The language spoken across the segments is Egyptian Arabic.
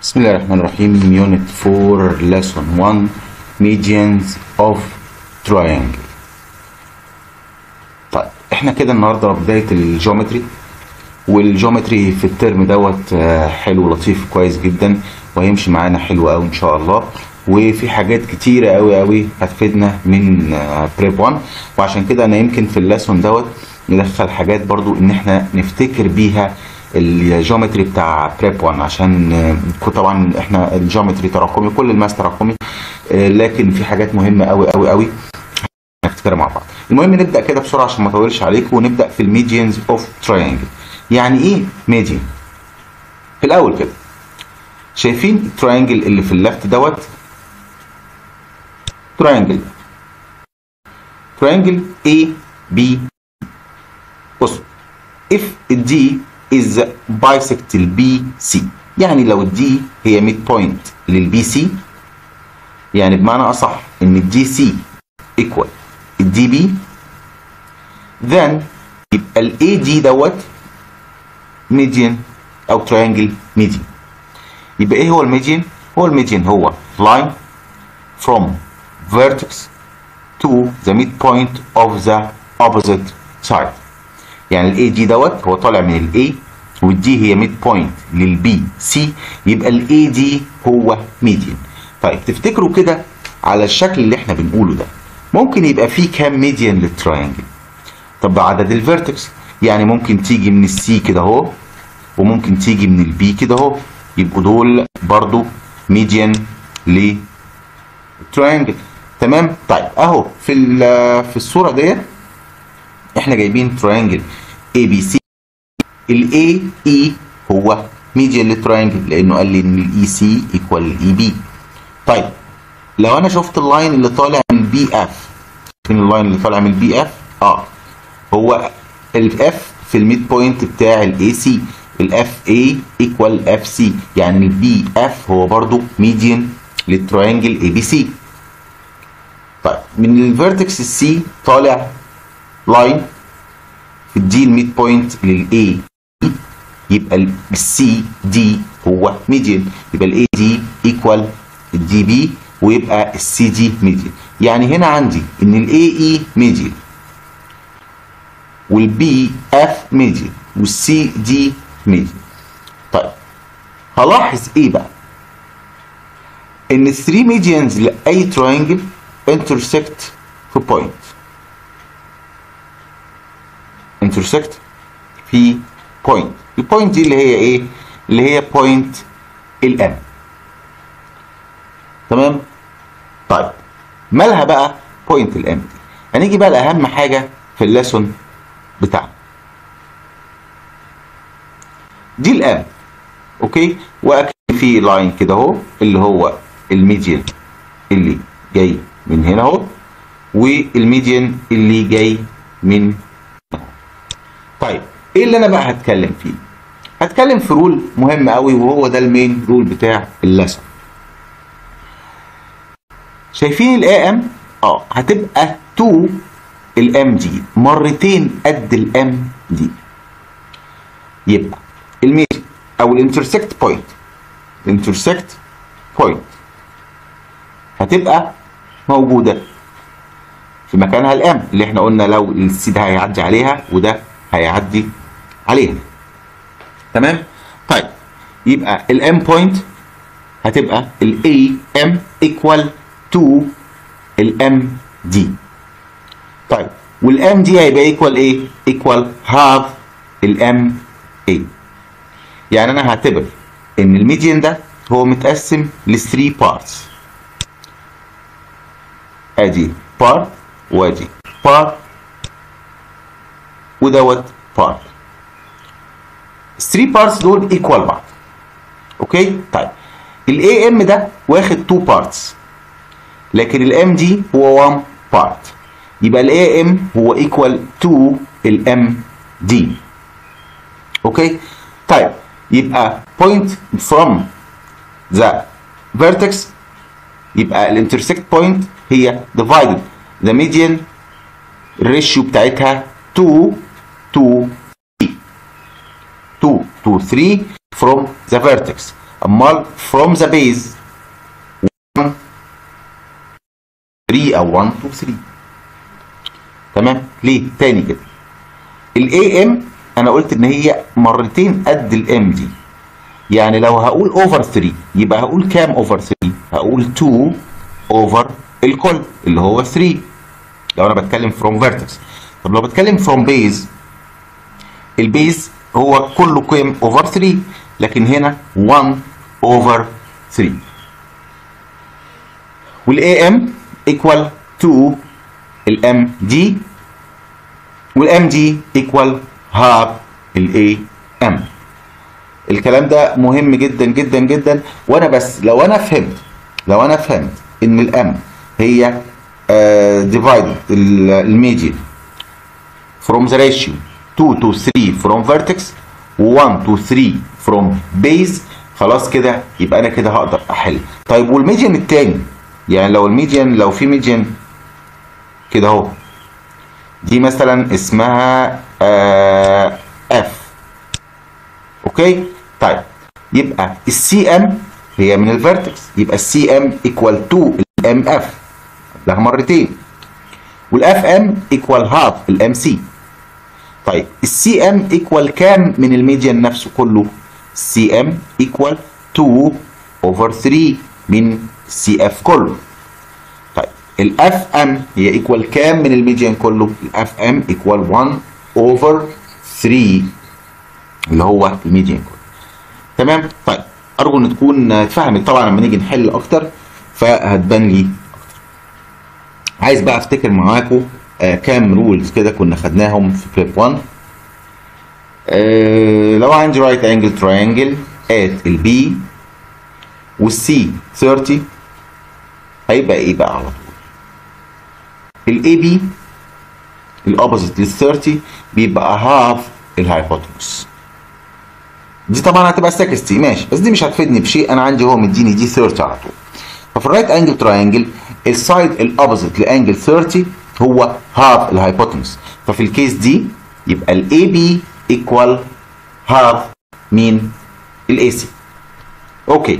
بسم الله الرحمن الرحيم Unit 4 Lesson 1 Medians of Triangle طيب احنا كده النهارده بداية الجيومتري والجيومتري في الترم دوت آه، حلو لطيف كويس جدا وهيمشي معانا حلو قوي ان شاء الله وفي حاجات كتيرة قوي قوي هتفيدنا من بريب 1 وعشان كده انا يمكن في الليسون دوت ندخل حاجات برضو ان احنا نفتكر بيها الجيومتري بتاع بريب 1 عشان آه، طبعا احنا الجيومتري تراكمي كل الماس تراكمي آه، لكن في حاجات مهمة قوي قوي قوي نفتكرها مع بعض المهم نبدا كده بسرعه عشان ما اطولش عليكم ونبدا في الميديانز اوف تراينجل يعني ايه ميديان في الاول كده شايفين التراينجل اللي في اللفت دوت تراينجل تراينجل A B بص if الدي is bisect البي سي يعني لو الدي هي ميد بوينت للبي سي يعني بمعنى اصح ان الدي سي equal الدي بي then يبقى الاي دي دوت ميديان او تراينجل ميديان يبقى ايه هو الميديان هو الميديان هو line from vertex to the midpoint of the opposite side يعني الاي دي دوت هو طالع من الاي والدي هي ميد بوينت للبي سي يبقى الاي دي هو ميديان طيب تفتكروا كده على الشكل اللي احنا بنقوله ده ممكن يبقى فيه كام ميديان للتراينجل طب بعدد الفيرتكس يعني ممكن تيجي من السي كده اهو وممكن تيجي من البي كده اهو يبقوا دول برضو ميديان للتراينجل تمام طيب اهو في ال- في الصوره ديت احنا جايبين تراينجل اي بي سي الاي اي هو ميديان للتراينجل لانه قال لي ان الاي سي ايكوال الاي بي طيب لو انا شفت اللاين اللي طالع من البي اف فين اللاين اللي طالع من البي اف اه هو الاف في الميد بوينت بتاع الاي سي الاف اي ايكوال اف سي يعني البي اف هو برضو ميديان للتراينجل اي بي سي طيب من الفيرتكس السي طالع لاين في الدي الميد بوينت للاي يبقى السي دي هو ميديان يبقى الاي دي ايكوال الدي بي ويبقى السي دي ميديان يعني هنا عندي ان الاي اي ميديان والبي اف ميديان والسي دي ميديان طيب هلاحظ ايه بقى ان ال 3 ميديانز لاي تراينجل انترسكت في بوينت انترسكت في بوينت البوينت دي اللي هي ايه اللي هي بوينت الام تمام طيب مالها بقى بوينت الام دي هنيجي بقى لاهم حاجه في الليسون بتاعنا دي الام اوكي واكيد في لاين كده اهو اللي هو الميديان اللي جاي من هنا اهو والميديان اللي جاي من هنا. طيب ايه اللي انا بقى هتكلم فيه هتكلم في رول مهم قوي وهو ده المين رول بتاع الليسون شايفين الاي ام اه هتبقى 2 الام دي مرتين قد الام دي يبقى الميت او الانترسكت بوينت الانترسكت بوينت هتبقى موجوده في مكانها الام اللي احنا قلنا لو السي ده هيعدي عليها وده هيعدي عليها تمام طيب يبقى الام بوينت هتبقى الاي ام ايكوال تو الام دي طيب والام دي هيبقى ايكوال ايه ايكوال هاف الام اي يعني انا هعتبر ان الميديان ده هو متقسم ل 3 بارتس ادي بارت وادي بارت ودوت بارت ال 3 بارتس دول ايكوال بعض اوكي طيب الاي ام ده واخد 2 بارتس لكن الام دي هو 1 بارت يبقى الاي ام هو ايكوال تو الام دي اوكي طيب يبقى point from the vertex يبقى الانترسكت بوينت هي divided the median الريشيو بتاعتها 2 to 3 2 to 3 from the vertex امال from the base 1 3 او 1 2 3 تمام ليه تاني كده الاي ام انا قلت ان هي مرتين قد الام دي يعني لو هقول اوفر 3 يبقى هقول كام اوفر 3 هقول 2 اوفر الكل اللي هو 3 لو انا بتكلم فروم فيرتكس طب لو بتكلم فروم بيز البيز هو كله قيم اوفر 3 لكن هنا 1 اوفر 3 والاي ام ايكوال 2 الام دي والام دي ايكوال هاف الاي ام الكلام ده مهم جدا جدا جدا وانا بس لو انا فهمت لو انا فهمت ان الام هي ديفايد الميديان from the ratio 2 to 3 from vertex و 1 to 3 from base خلاص كده يبقى انا كده هقدر احل طيب والميديان التاني يعني لو الميديان لو في ميديان كده اهو دي مثلا اسمها آه اف اوكي طيب يبقى السي ام هي من الفيرتكس يبقى السي ام ايكوال 2 الام اف لها مرتين والاف ام ايكوال هاف الام سي طيب السي ام ايكوال كام من الميديان نفسه كله السي ام ايكوال 2 اوفر 3 من السي اف كله طيب الاف ام هي ايكوال كام من الميديان كله الاف ام ايكوال 1 اوفر 3 اللي هو الميديان كله تمام طيب ارجو ان تكون اتفهمت طبعا لما نيجي نحل اكتر فهتبان لي اكتر عايز بقى افتكر معاكم آه كام رولز كده كنا خدناهم في بريب 1 آه لو عندي رايت انجل تراينجل ات البي والسي 30 هيبقى ايه بقى على طول الاي بي الاوبوزيت لل 30 بيبقى هاف الهايبوتنس دي طبعا هتبقى 60 ماشي بس دي مش هتفيدني بشيء انا عندي هو مديني دي 30 على طول ففي الرايت انجل تراينجل السايد الاوبوزيت لانجل 30 هو هاف الهايبوتنس ففي الكيس دي يبقى الاي بي ايكوال هاف مين الاي سي اوكي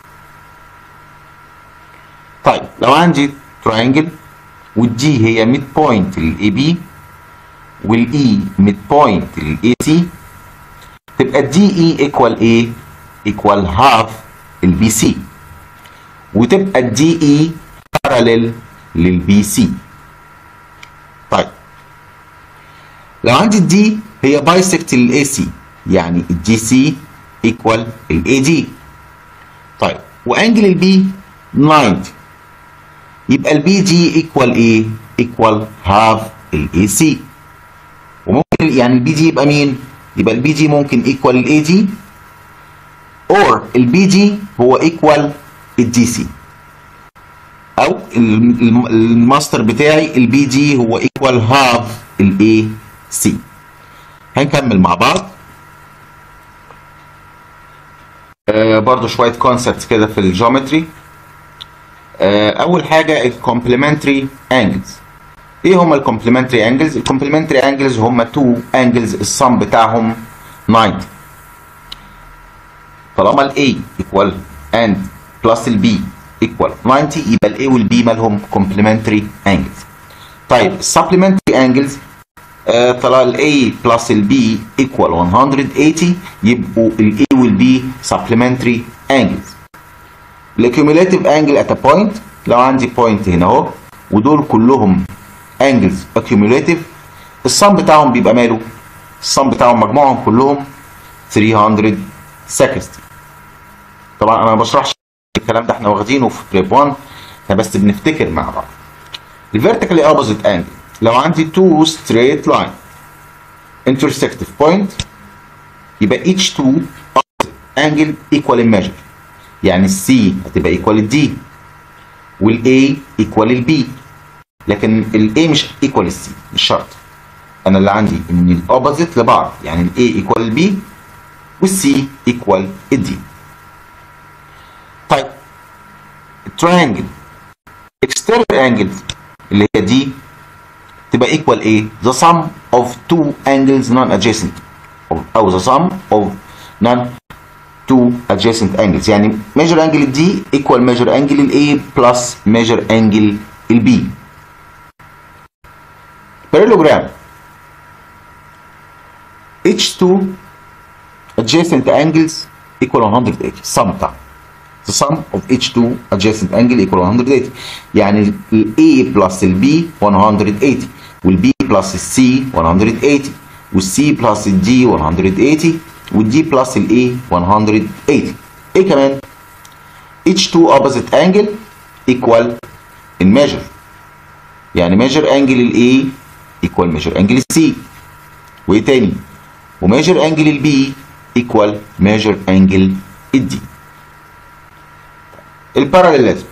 طيب لو عندي تراينجل والدي هي ميد بوينت للاي بي والاي ميد بوينت للاي سي تبقى الدي اي ايكوال ايه ايكوال هاف البي سي وتبقى الدي اي باراليل للبي سي طيب لو عندي الدي هي بايسكت للاي سي يعني الدي سي ايكوال الاي دي طيب وانجل البي 90 يبقى البي دي ايكوال ايه ايكوال هاف الاي سي وممكن يعني البي دي يبقى مين يبقى البي دي ممكن ايكوال الاي دي اور البي دي هو ايكوال الدي سي او الماستر بتاعي البي دي هو ايكوال هاف الاي سي هنكمل مع بعض آه برضو شويه كونسبتس كده في الجيومتري آه اول حاجه الكومبلمنتري انجلز ايه هما الكومبلمنتري انجلز الكومبلمنتري انجلز هما تو انجلز الصم بتاعهم 90 طالما الاي ايكوال اند بلس البي ايكوال 90 يبقى الاي والبي مالهم كومبلمنتري انجلز طيب السبلمنتري انجلز آه طلع الاي بلس البي ايكوال 180 يبقوا الاي والبي سبلمنتري انجلز الكيوميلاتيف انجل ات بوينت لو عندي بوينت هنا اهو ودول كلهم انجلز accumulative الصم بتاعهم بيبقى ماله الصم بتاعهم مجموعهم كلهم 360 طبعا انا ما بشرحش الكلام ده احنا واخدينه في بريب 1 احنا بس بنفتكر مع بعض الفيرتيكالي اوبوزيت انجل لو عندي two straight line intersective point يبقى each two angle equal in measure يعني السي هتبقى equal الدي والاي equal البي لكن الاي مش ايكوال السي مش شرط انا اللي عندي ان الاوبوزيت لبعض يعني الاي ايكوال البي والسي ايكوال الدي طيب التراينجل external angle اللي هي دي تبقى equal ايه the sum of two angles non adjacent او the sum of non two adjacent angles يعني measure angle D equal measure angle ال A plus measure angle ال B parallelogram each two adjacent angles equal 180 sum بتاعهم the sum of each two adjacent angle equal 180 يعني ال A plus ال B 180 وال B plus ال C 180 وال C plus ال D 180 وال D plus ال A 180 ايه كمان each two opposite angle equal in measure يعني measure angle ال A equal measure angle ال C وايه تاني وmeasure angle ال B equal measure angle ال D الباراليليزم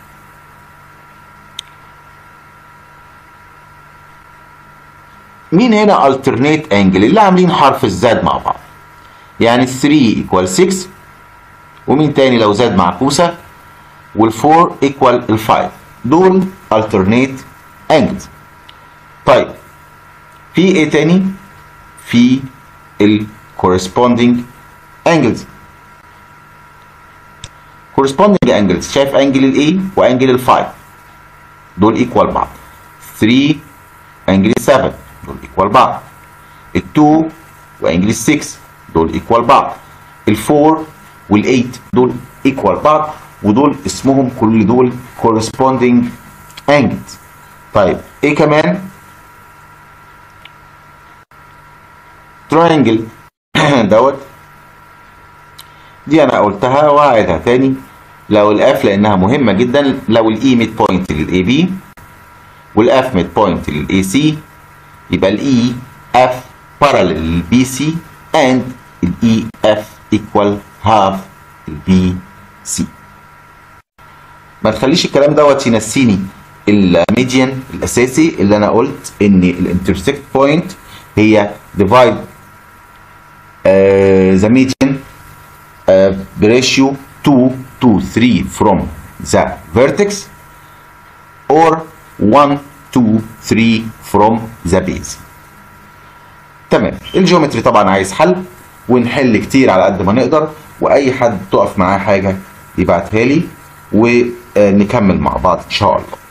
مين هنا alternate angle اللي عاملين حرف الزاد مع بعض يعني 3 equal 6 ومين تاني لو زاد معكوسة وال4 equal ال5 دول alternate angles طيب في ايه تاني في ال corresponding angles corresponding angles شايف انجل ال A وانجل ال 5 دول ايكوال بعض 3 انجل ال 7 دول ايكوال بعض ال 2 وانجل ال 6 دول ايكوال بعض ال 4 وال 8 دول ايكوال بعض ودول اسمهم كل دول corresponding angles طيب ايه كمان triangle دوت دي انا قلتها واعدها تاني لو الاف لانها مهمه جدا لو الاي ميد بوينت للاي بي والاف ميد بوينت للاي سي يبقى الاي اف parallel للبي سي and الاي اف equal half البي سي ما تخليش الكلام دوت ينسيني الميديان الاساسي اللي انا قلت ان الانترسكت بوينت هي divide ذا ميديان بريشيو 2 to 3 from the vertex or 1 to 3 from the base تمام الجيومتري طبعا عايز حل ونحل كتير على قد ما نقدر واي حد تقف معاه حاجه يبعتها لي ونكمل مع بعض ان شاء الله